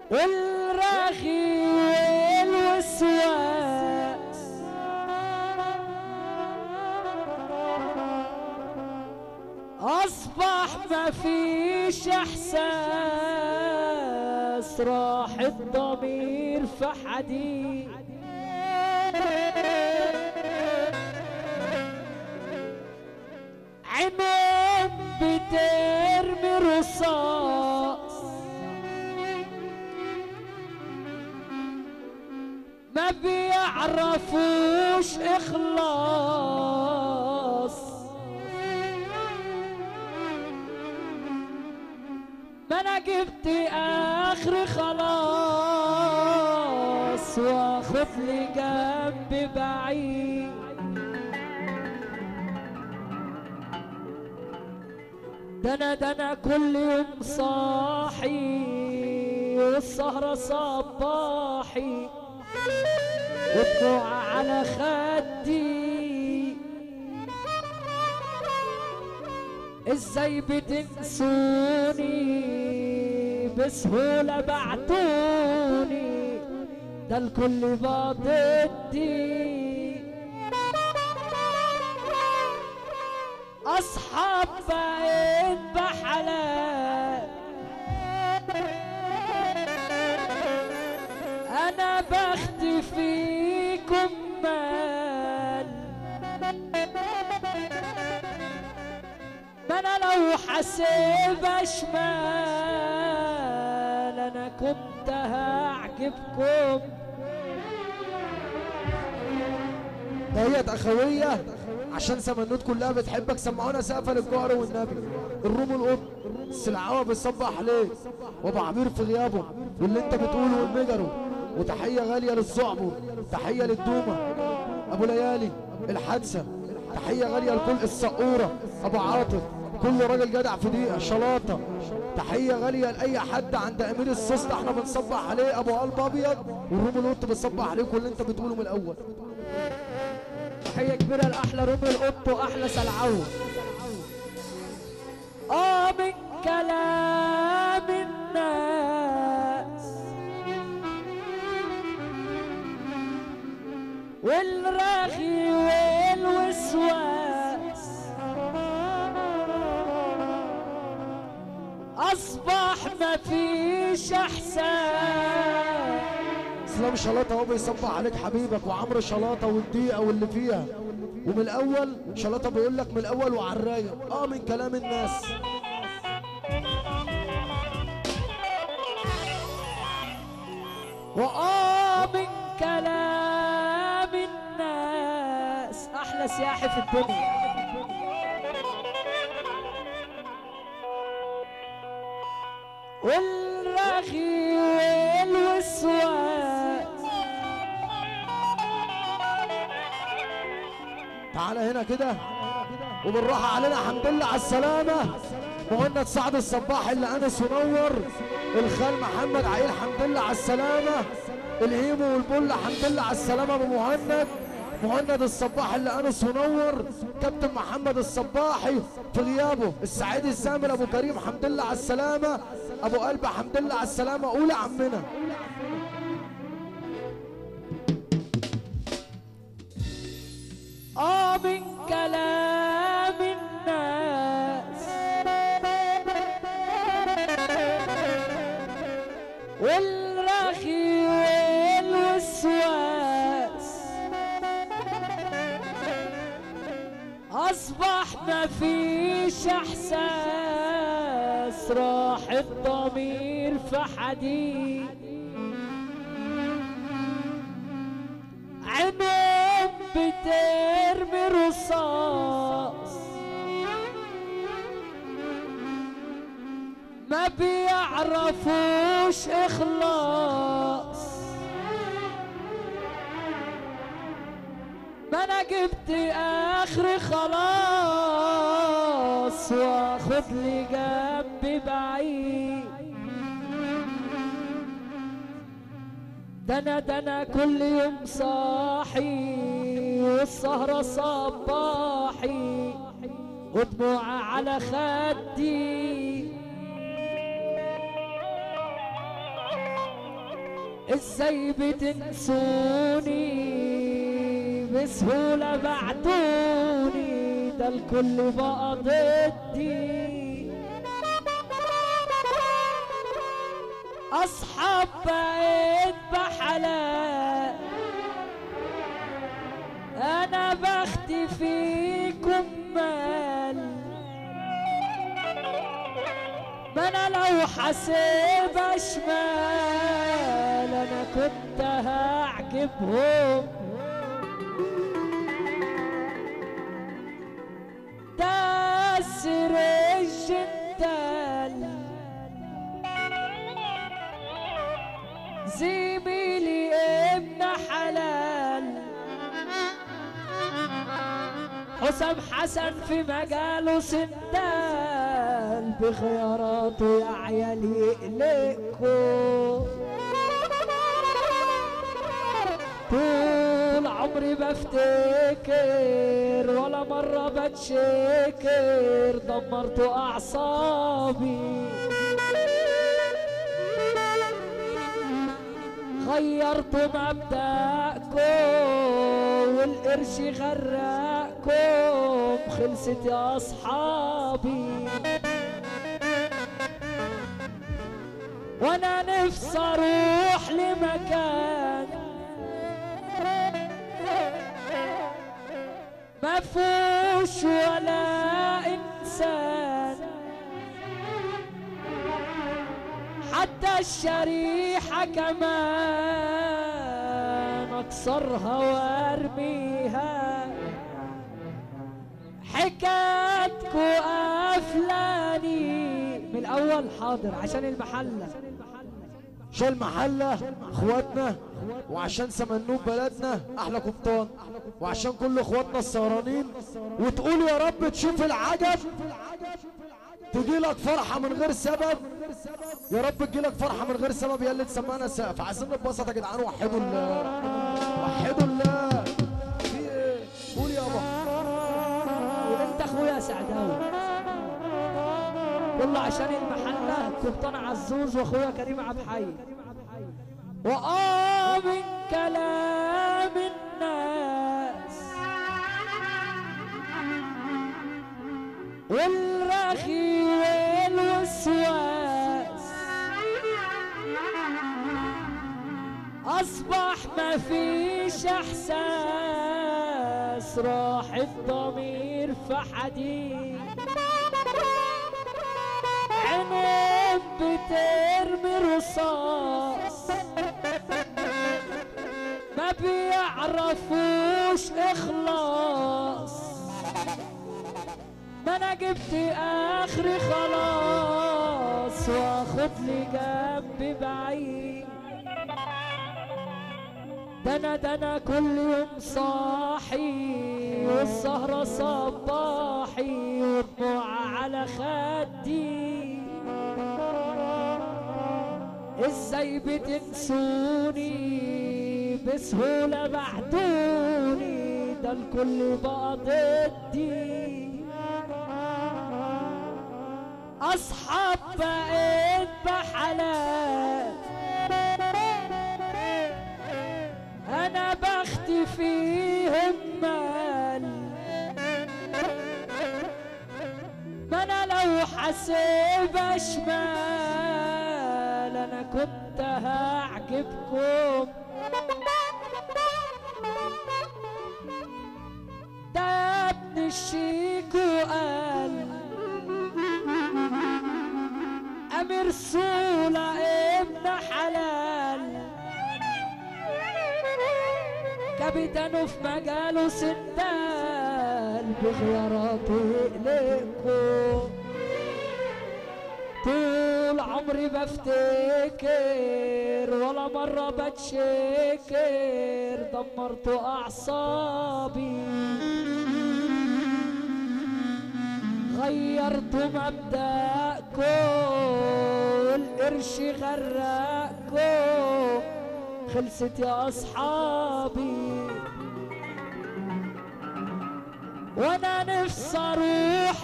والرغي والوسواس أصبح ما فيش إحساس راح الضمير في حديد عينين بترمي رصاص ما بيعرفوش إخلاص ما أنا جبت آخر خلاص واخد لي جنب بعيد ده انا ده انا كل يوم صاحي والسهرة صباحي ودموع على خدي ازاي بتنسوني بسهولة بعتوني ده الكل ضدي اصحاب بقيت بحلال انا بختي فيكم مال ما انا لو حسيب شمال انا كنت هعجبكم ديت اخويه عشان سمنوت كلها بتحبك سمعونا سقفه للجوهر والنبي الروم القط السلعوه بتصبح عليك وابو عبير في غيابه واللي انت بتقوله والمجرو وتحيه غاليه للصعبر تحيه للدومه ابو ليالي الحادثه تحيه غاليه لكل السقوره ابو عاطف كل راجل جدع في دقيقه شلاطه تحيه غاليه لاي حد عند امير السوسته احنا بنصبح عليه ابو قلب ابيض والروم القط بتصبح عليك واللي انت بتقوله من الاول تحية كبيرة لأحلى رومي القط وأحلى سلعوه آه من كلام الناس والرغي والوسواس أصبح ما فيش إحساس اسلام شلاطه اهو بيصبح عليك حبيبك وعمرو شلاطه والدقيقه واللي فيها ومن الاول شلاطه بيقول لك من الاول وعلى الرايق اه من كلام الناس وآه من كلام الناس أحلى سياحي في الدنيا والرغي والوسواس تعالى هنا كده وبالراحه علينا الحمد لله على السلامه مهند سعد الصباح اللي انس ونور الخال محمد عيل الحمد لله على السلامه الهيمو والبل الحمد لله على السلامه ابو مهند مهند الصباح اللي انس ونور كابتن محمد الصباحي في غيابه السعيد السامر ابو كريم الحمد لله على السلامه ابو قلب الحمد لله على السلامه قول يا عمنا آه من كلام الناس والرغي والوسواس أصبح ما فيش إحساس راح الضمير في حديد عينين بترمي رصاص ما بيعرفوش اخلاص ما انا جبت اخر خلاص واخد لي جنب بعيد ده انا ده انا كل يوم صاحي والسهرة صباحي ودموع على خدي ازاي بتنسوني بسهولة بعدوني ده الكل بقى ضدي اصحاب بقيت بحلال انا بختي فيكم مال ما انا لو حاسبها شمال انا كنت هعجبهم ده سر الجنتال زميلي ابن حلال حسام حسن في مجاله سندال بخياراته يا عيال يقلقكم طول عمري بفتكر ولا مرة بتشكر دمرتوا أعصابي غيرتوا مبدأكم والقرش غرقكم خلصت يا أصحابي وانا نفسي اروح لمكان ما فيهوش ولا انسان حتى الشريحة كمان اكسرها وارميها حكايتكو قافلاني من الاول حاضر عشان المحلة شال محلة اخواتنا وعشان سمنوب بلدنا احلى قبطان وعشان كل اخواتنا السهرانين وتقول يا رب تشوف العجب تجي لك فرحة من غير سبب يا رب تجي لك فرحة من غير سبب يا اللي تسمعنا سقف عايزين نتبسط يا جدعان وحدوا الله وحدوا الله في ايه قول يابا وانت اخويا سعداوي كله عشان المحلة كبطان عزوز واخويا كريم عبد الحي وآه من كلام الناس والرخي والوسواس أصبح ما فيش إحساس راح الضمير في حديد عينهم بترمي رصاص ما بيعرفوش إخلاص ما انا جبت اخري خلاص واخد لي جنب بعيد ده انا ده انا كل يوم صاحي والسهرة صباحي ودموع على خدي ازاي بتنسوني بسهولة بعدوني ده الكل بقى ضدي اصحاب بقيت بحلال انا بختي فيهم مال ما انا لو حاسبها شمال انا كنت هعجبكم ده ابن الشيكو قال امير سولا ابن حلال كابتنه في مجاله سندال بخياراته يقلقكم طول عمري بفتكر ولا مرة بتشكر دمرتوا أعصابي غيرتوا مبدأكم والقرش غرقكم خلصت يا أصحابي وأنا نفسي أروح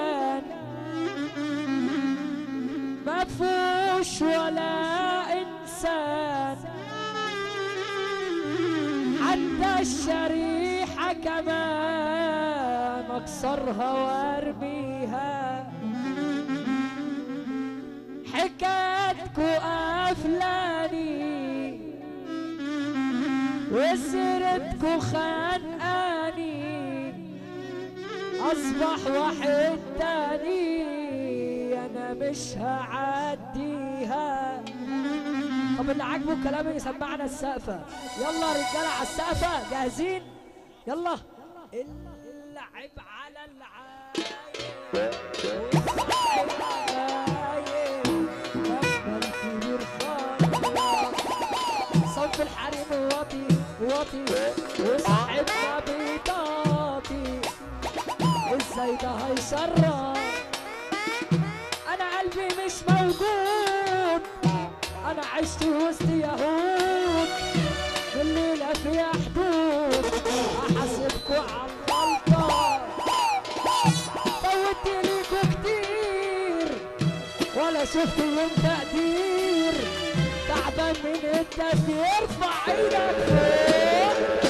لمكان ما فيهوش ولا إنسان انسان حتى الشريحة كمان اكسرها وارميها حكايتكو قافلاني وسيرتكو خانقاني اصبح واحد تاني انا مش هعديها طب اللي عاجبه الكلام يسمعنا السقفة يلا رجالة على السقفة جاهزين يلا اللعب على العايب صف الحريم واطي واطي وصاحبنا بيطاطي ازاي ده هيشرب انا قلبي مش موجود انا عشت وسط يهود والليلة فيها حدود احاسبكوا على الغلطة فوت ليكوا كتير ولا شفت يوم تقدير تعبان من التفكير ارفع ايدك فوق